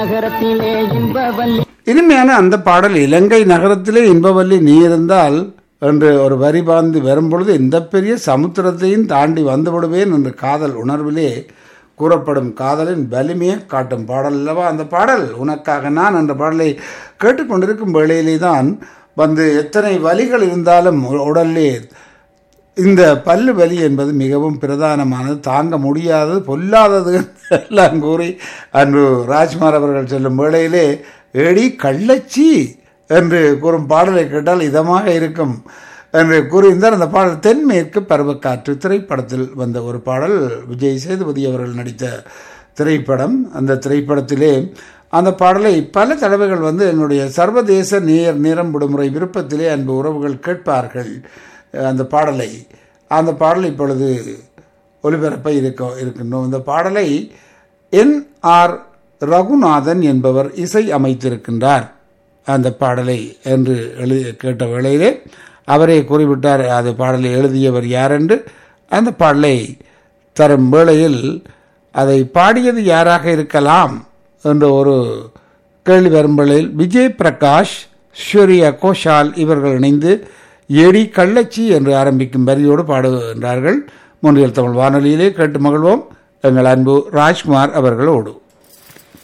நகரத்திலே இன்பவல்லி இனிமையான அந்த பாடல் இலங்கை நகரத்திலே இன்பவல்லி நீ இருந்தால் என்று ஒரு வரி பாந்து வரும்பொழுது இந்த பெரிய சமுத்திரத்தையும் தாண்டி வந்துவிடுவேன் என்று காதல் உணர்விலே கூறப்படும் காதலின் வலிமையை காட்டும் பாடல் அல்லவா அந்த பாடல் உனக்காக நான் என்ற பாடலை கேட்டுக்கொண்டிருக்கும் வேளையிலே தான் வந்து எத்தனை வலிகள் இருந்தாலும் உ- உடலிலே இந்த பல்லு வலி என்பது மிகவும் பிரதானமானது தாங்க முடியாதது பொல்லாதது எல்லாம் கூறி அன்று ராஜ்குமார் அவர்கள் சொல்லும் வேளையிலே எடி கள்ளச்சி என்று கூறும் பாடலை கேட்டால் இதமாக இருக்கும் என்று கூறியிருந்தார் அந்த பாடல் தென்மேற்கு பருவக்காற்று திரைப்படத்தில் வந்த ஒரு பாடல் விஜய் சேதுபதி அவர்கள் நடித்த திரைப்படம் அந்த திரைப்படத்திலே அந்த பாடலை பல தடவைகள் வந்து என்னுடைய சர்வதேச நேர் நிறம் விடுமுறை விருப்பத்திலே அன்பு உறவுகள் கேட்பார்கள் அந்த பாடலை அந்த பாடல் இப்பொழுது ஒலிபரப்ப இருக்க இருக்கின்றோம் இந்த பாடலை என் ஆர் ரகுநாதன் என்பவர் இசை அமைத்திருக்கின்றார் அந்த பாடலை என்று எழுதி கேட்ட வேளையிலே அவரே கூறிவிட்டார் அந்த பாடலை எழுதியவர் யார் என்று அந்த பாடலை தரும் வேளையில் அதை பாடியது யாராக இருக்கலாம் என்ற ஒரு கேள்வி வரும் வேளையில் விஜய் பிரகாஷ் ஸ்வரியா கோஷால் இவர்கள் இணைந்து எடி கள்ளச்சி என்று ஆரம்பிக்கும் வரியோடு பாடுகின்றார்கள் மூன்றியல் தமிழ் வானொலியிலே கேட்டு மகிழ்வோம் எங்கள் அன்பு ராஜ்குமார் அவர்களோடு